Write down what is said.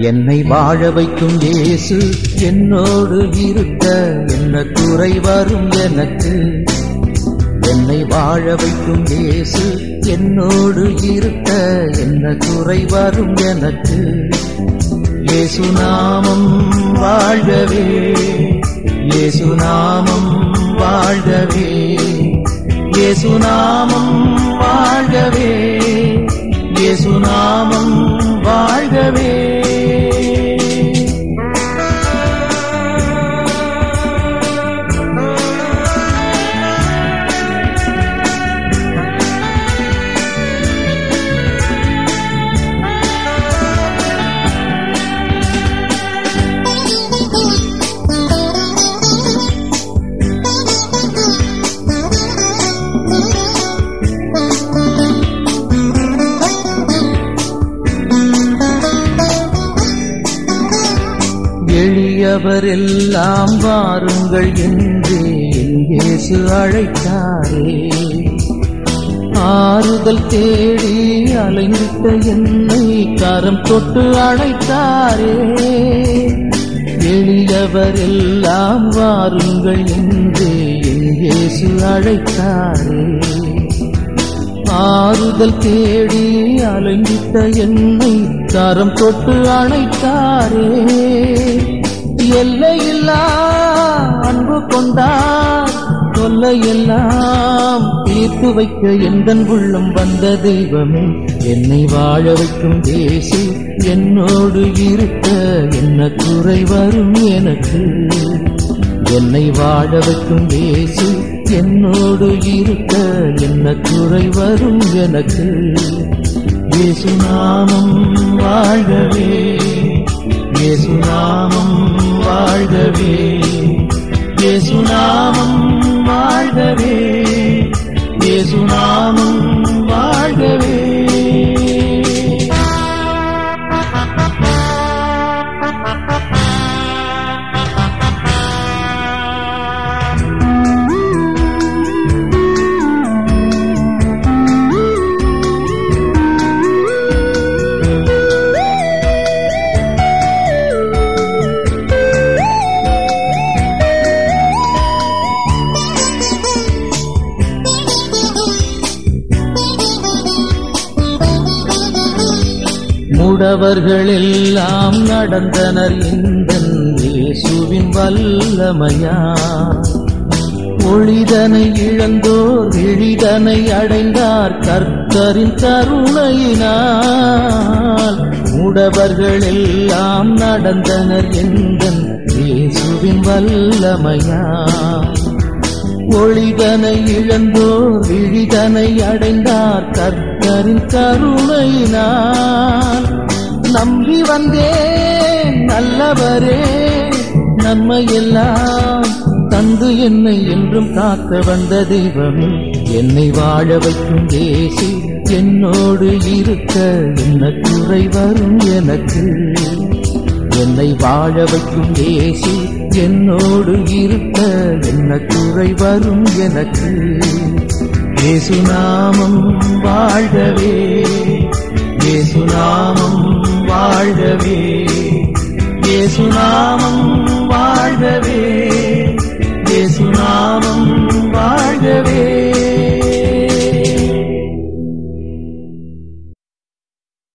என்னை வாழ வைக்கும் இயேசு என்னோடு இருக்க என்ன குறை வரும் எனக்கு என்னை வாழ வைக்கும் இயேசு என்னோடு இருக்க என்ன குறை வரும் எனக்கு இயேசு நாமம் வாழ்கவே இயேசு நாமம் வாழ்கவே இயேசு நாமம் வாழ்கவே இயேசு நாமம் வாழ்கவே எளியவர் எல்லாம் வாருங்கள் என்று என் இயேசு அழைத்தாரே ஆறுதல் தேடி அலைந்திட்ட என்னை கரம் தொட்டு அழைத்தாரே எளியவர் எல்லாம் வாருங்கள் என்று என் இயேசு அழைத்தாரே ஆறுதல் தேடி அலைந்திட்ட என்னை கரம் தொட்டு அணைத்தாரே எல்லையில்லா அன்பு கொண்டார் தொல்லையெல்லாம் தீர்த்து வைக்க எந்தன் உள்ளம் வந்த தெய்வமே என்னை வாழ வைக்கும் தேசு என்னோடு இருக்க என்ன குறை வரும் எனக்கு என்னை வாழ வைக்கும் இயேசு என்னோடு இருக்க என்ன குறை வரும் எனக்கு இயேசு நாமம் வாழ்கவே இயேசு நாமம் வாழ்கவே இயேசு நாமம் வாழ்கவே இயேசு நாமம் வாழ்கவே மூடவர்கள் எல்லாம் நடந்தனர் இந்த இயேசுவின் வல்லமையா ஒளிதனை இழந்தோர் விழிதனை அடைந்தார் கர்த்தரின் கருணையினால் மூடவர்கள் எல்லாம் நடந்தனர் இந்த இயேசுவின் வல்லமையா ஒளிதனை இழந்தோர் விழிதனை அடைந்தார் கர்த்தரின் கருணையினால் நம்பி வந்தேன் நல்லவரே நன்மையெல்லாம் தந்து என்னை என்றும் காக்க வந்த தெய்வமே என்னை வாழ வைக்கும் தேசி என்னோடு இருக்க என்ன குறை வரும் எனக்கு என்னை வாழ வைக்கும் தேசி என்னோடு இருக்க என்ன குறை வரும் எனக்கு ஏசுநாமம் வாழ்கவே ஏசுநாமம் வாழ்கவே